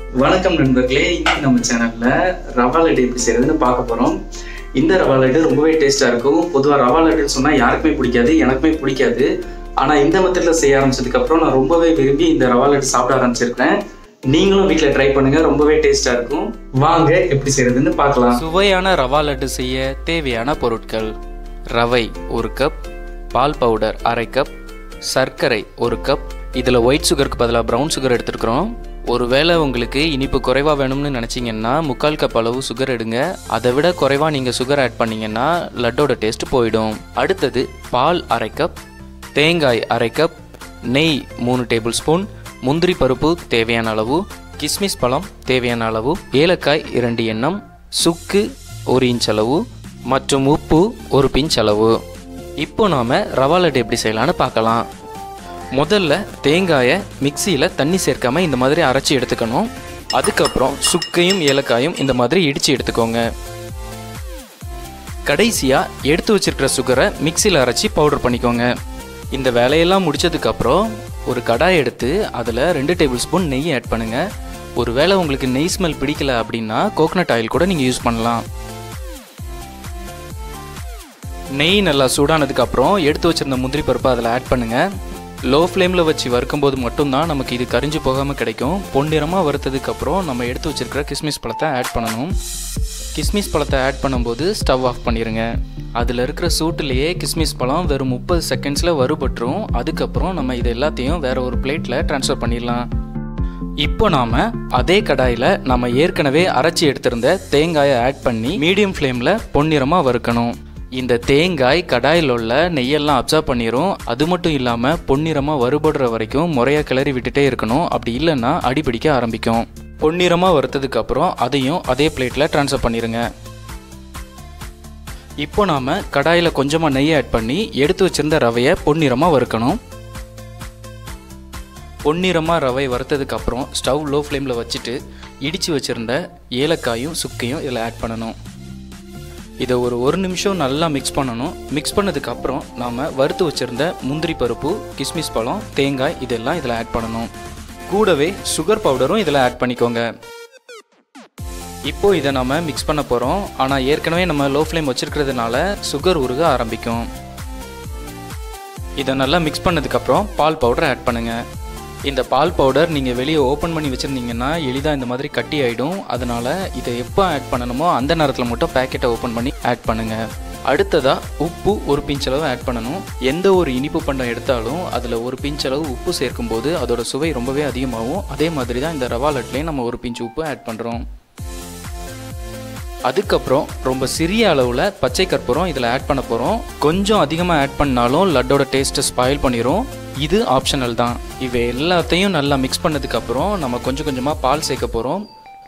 வணக்கம் நண்பர்களே இன்னைக்கு நம்ம சேனல்ல ரவா லட்டு எப்படி செய்யறதுன்னு பார்க்க போறோம் இந்த ரவா லட்டு ரொம்பவே டேஸ்டா இருக்கும் பொதுவா ரவா லட்டுன்னு சொன்னா யாருக்குமே பிடிக்காது எனக்குமே பிடிக்காது ஆனா இந்த மெத்தட்ல செய்ய ஆரம்பிச்சதுக்கு அப்புறம் நான் ரொம்பவே விரும்பி இந்த ரவா லட்டு சாப்பிட ஆரம்பிச்சிருக்கேன் நீங்களும் வீட்டில் ட்ரை பண்ணுங்க ரொம்பவே டேஸ்டா இருக்கும் வாங்க எப்படி செய்யறதுன்னு பார்க்கலாம் சுவையான ரவா லட்டு செய்ய தேவையான பொருட்கள் ரவை ஒரு கப் பால் பவுடர் அரை கப் சர்க்கரை ஒரு கப் இதில் ஒயிட் சுகருக்கு பதிலாக ப்ரௌன் சுகர் எடுத்துருக்குறோம் ஒருவேளை உங்களுக்கு இனிப்பு குறைவாக வேணும்னு நினச்சிங்கன்னா முக்கால் கப் அளவு சுகர் எடுங்க அதை விட குறைவாக நீங்கள் சுகர் ஆட் பண்ணீங்கன்னா லட்டோட டேஸ்ட் போயிடும் அடுத்தது பால் அரை கப் தேங்காய் அரை கப் நெய் மூணு டேபிள் ஸ்பூன் முந்திரி பருப்பு தேவையான அளவு கிஸ்மிஸ் பழம் தேவையான அளவு ஏலக்காய் இரண்டு எண்ணம் சுக்கு ஒரு இன்ச் அளவு மற்றும் உப்பு ஒரு பிஞ்ச் அளவு இப்போ நாம் ரவா லட்டு எப்படி செய்யலான்னு பார்க்கலாம் முதல்ல தேங்காயை மிக்சியில் தண்ணி சேர்க்காம இந்த மாதிரி அரைச்சி எடுத்துக்கணும் அதுக்கப்புறம் சுக்கையும் ஏலக்காயும் இந்த மாதிரி இடித்து எடுத்துக்கோங்க கடைசியாக எடுத்து வச்சிருக்கிற சுகரை மிக்சியில் அரைச்சி பவுடர் பண்ணிக்கோங்க இந்த வேலையெல்லாம் முடிச்சதுக்கப்புறம் ஒரு கடாய் எடுத்து அதில் ரெண்டு டேபிள் ஸ்பூன் நெய் ஆட் பண்ணுங்கள் ஒருவேளை உங்களுக்கு நெய் ஸ்மெல் பிடிக்கல அப்படின்னா கோகனட் ஆயில் கூட நீங்கள் யூஸ் பண்ணலாம் நெய் நல்லா சூடானதுக்கப்புறம் எடுத்து வச்சிருந்த முந்திரி பருப்பை அதில் ஆட் பண்ணுங்கள் லோ ஃப்ளேமில் வச்சு வறுக்கும்போது மட்டும்தான் நமக்கு இது கரிஞ்சு போகாமல் கிடைக்கும் பொன்னிறமாக வறுத்ததுக்கப்புறம் நம்ம எடுத்து வச்சிருக்கிற கிஸ்மிஸ் பழத்தை ஆட் பண்ணணும் கிஸ்மிஸ் பழத்தை ஆட் பண்ணும்போது ஸ்டவ் ஆஃப் பண்ணிடுங்க அதில் இருக்கிற சூட்டுலேயே கிஸ்மிஸ் பழம் வெறும் முப்பது செகண்ட்ஸில் வறுபட்டுரும் அதுக்கப்புறம் நம்ம இது எல்லாத்தையும் வேற ஒரு பிளேட்டில் ட்ரான்ஸ்ஃபர் பண்ணிடலாம் இப்போ நாம அதே கடாயில் நம்ம ஏற்கனவே அரைச்சி எடுத்திருந்த தேங்காயை ஆட் பண்ணி மீடியம் ஃப்ளேமில் பொன்னிறமாக வறுக்கணும் இந்த தேங்காய் கடாயில் உள்ள நெய்யெல்லாம் அப்சர்வ் பண்ணிடும் அது மட்டும் இல்லாமல் பொன்னிறமாக வறுபடுற வரைக்கும் முறையாக கிளறி விட்டுட்டே இருக்கணும் அப்படி இல்லைன்னா அடிபிடிக்க ஆரம்பிக்கும் பொன்னிறமாக வறுத்ததுக்கு அப்புறம் அதையும் அதே பிளேட்டில் ட்ரான்ஸ்ஃபர் பண்ணிடுங்க இப்போ நாம் கடாயில் கொஞ்சமாக நெய் ஆட் பண்ணி எடுத்து வச்சிருந்த ரவையை பொன்னிறமாக வறுக்கணும் பொன்னிறமாக ரவை வறுத்ததுக்கு அப்புறம் ஸ்டவ் லோ ஃப்ளேமில் வச்சுட்டு இடித்து வச்சுருந்த ஏலக்காயும் சுக்கையும் இதில் ஆட் பண்ணணும் இதை ஒரு ஒரு நிமிஷம் நல்லா மிக்ஸ் பண்ணணும் மிக்ஸ் பண்ணதுக்கப்புறம் நாம் வறுத்து வச்சுருந்த முந்திரி பருப்பு கிஸ்மிஸ் பழம் தேங்காய் இதெல்லாம் இதில் ஆட் பண்ணணும் கூடவே சுகர் பவுடரும் இதில் ஆட் பண்ணிக்கோங்க இப்போ இதை நம்ம மிக்ஸ் பண்ண போகிறோம் ஆனால் ஏற்கனவே நம்ம லோ ஃப்ளேம் வச்சுருக்கிறதுனால சுகர் உருக ஆரம்பிக்கும் இதை நல்லா மிக்ஸ் பண்ணதுக்கப்புறம் பால் பவுடர் ஆட் பண்ணுங்கள் இந்த பால் பவுடர் நீங்கள் வெளியே ஓப்பன் பண்ணி வச்சுருந்தீங்கன்னா எளிதாக இந்த மாதிரி கட்டி ஆகிடும் அதனால் இதை எப்போ ஆட் பண்ணணுமோ அந்த நேரத்தில் மட்டும் பேக்கெட்டை ஓப்பன் பண்ணி ஆட் பண்ணுங்கள் அடுத்ததாக உப்பு ஒரு பிஞ்ச் அளவு ஆட் பண்ணணும் எந்த ஒரு இனிப்பு பண்டம் எடுத்தாலும் அதில் ஒரு பிஞ்ச் அளவு உப்பு சேர்க்கும்போது அதோட சுவை ரொம்பவே அதிகமாகும் அதே மாதிரி தான் இந்த ரவா லட்லேயும் நம்ம ஒரு பிஞ்ச் உப்பு ஆட் பண்ணுறோம் அதுக்கப்புறம் ரொம்ப சிறிய அளவில் பச்சை கற்பூரம் இதில் ஆட் பண்ண போகிறோம் கொஞ்சம் அதிகமாக ஆட் பண்ணாலும் லட்டோட டேஸ்ட்டை ஸ்பாயில் பண்ணிடும் இது ஆப்ஷனல் தான் இவை எல்லாத்தையும் நல்லா மிக்ஸ் பண்ணதுக்கப்புறம் நம்ம கொஞ்சம் கொஞ்சமாக பால் சேர்க்க போகிறோம்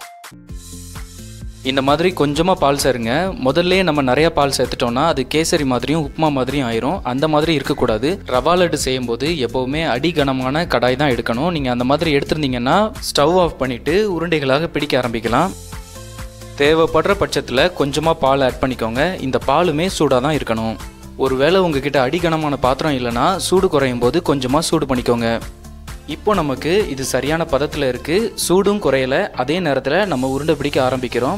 இந்த மாதிரி கொஞ்சமாக பால் சேருங்க முதல்ல நம்ம நிறைய பால் சேர்த்துட்டோம்னா அது கேசரி மாதிரியும் உப்புமா மாதிரியும் ஆயிரும் அந்த மாதிரி இருக்கக்கூடாது ரவா லட்டு செய்யும்போது எப்போவுமே அடிகனமான கடாய் தான் எடுக்கணும் நீங்கள் அந்த மாதிரி எடுத்திருந்தீங்கன்னா ஸ்டவ் ஆஃப் பண்ணிவிட்டு உருண்டைகளாக பிடிக்க ஆரம்பிக்கலாம் தேவைப்படுற பட்சத்தில் கொஞ்சமாக பால் ஆட் பண்ணிக்கோங்க இந்த பாலுமே சூடாக தான் இருக்கணும் ஒருவேளை உங்ககிட்ட அடிகனமான பாத்திரம் இல்லைன்னா சூடு குறையும் போது கொஞ்சமாக சூடு பண்ணிக்கோங்க இப்போ நமக்கு இது சரியான பதத்தில் இருக்குது சூடும் குறையல அதே நேரத்தில் நம்ம உருண்டை பிடிக்க ஆரம்பிக்கிறோம்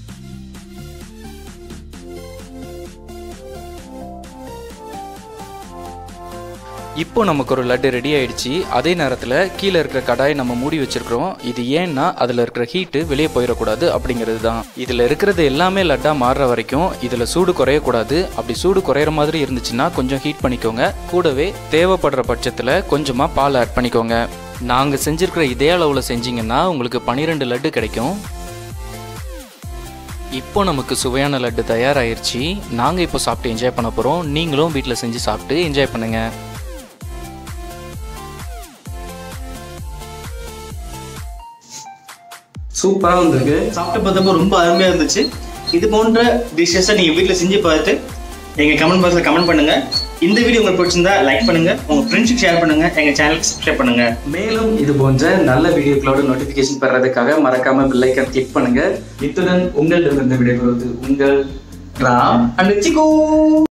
இப்போ நமக்கு ஒரு லட்டு ரெடி ஆயிடுச்சு அதே நேரத்தில் கீழே இருக்கிற கடாயை நம்ம மூடி வச்சிருக்கிறோம் இது ஏன்னா அதில் இருக்கிற ஹீட்டு வெளியே போயிடக்கூடாது அப்படிங்கிறது தான் இதில் இருக்கிறது எல்லாமே லட்டாக மாறுற வரைக்கும் இதில் சூடு குறையக்கூடாது அப்படி சூடு குறையிற மாதிரி இருந்துச்சுன்னா கொஞ்சம் ஹீட் பண்ணிக்கோங்க கூடவே தேவைப்படுற பட்சத்தில் கொஞ்சமாக பால் ஆட் பண்ணிக்கோங்க நாங்கள் செஞ்சுருக்கிற இதே அளவில் செஞ்சீங்கன்னா உங்களுக்கு பன்னிரெண்டு லட்டு கிடைக்கும் இப்போ நமக்கு சுவையான லட்டு தயாராகிருச்சு நாங்கள் இப்போ சாப்பிட்டு என்ஜாய் பண்ண போகிறோம் நீங்களும் வீட்டில் செஞ்சு சாப்பிட்டு என்ஜாய் பண்ணுங்கள் சூப்பராக வந்திருக்கு சாப்பிட்டு பார்த்தப்போ ரொம்ப அருமையாக இருந்துச்சு இது போன்ற டிஷ்ஷஸை நீங்கள் வீட்டில் செஞ்சு பார்த்து எங்கள் கமெண்ட் பாக்ஸில் கமெண்ட் பண்ணுங்க இந்த வீடியோ உங்களுக்கு பிடிச்சிருந்தா லைக் பண்ணுங்க உங்கள் ஃப்ரெண்ட்ஸுக்கு ஷேர் பண்ணுங்க எங்கள் சேனலுக்கு சப்ஸ்கிரைப் பண்ணுங்க மேலும் இது போன்ற நல்ல வீடியோக்களோட நோட்டிபிகேஷன் பெறதுக்காக மறக்காம பெல் ஐக்கன் கிளிக் பண்ணுங்க இத்துடன் உங்களிடமிருந்து விடைபெறுவது உங்கள் ராம் அண்ட் சிக்கு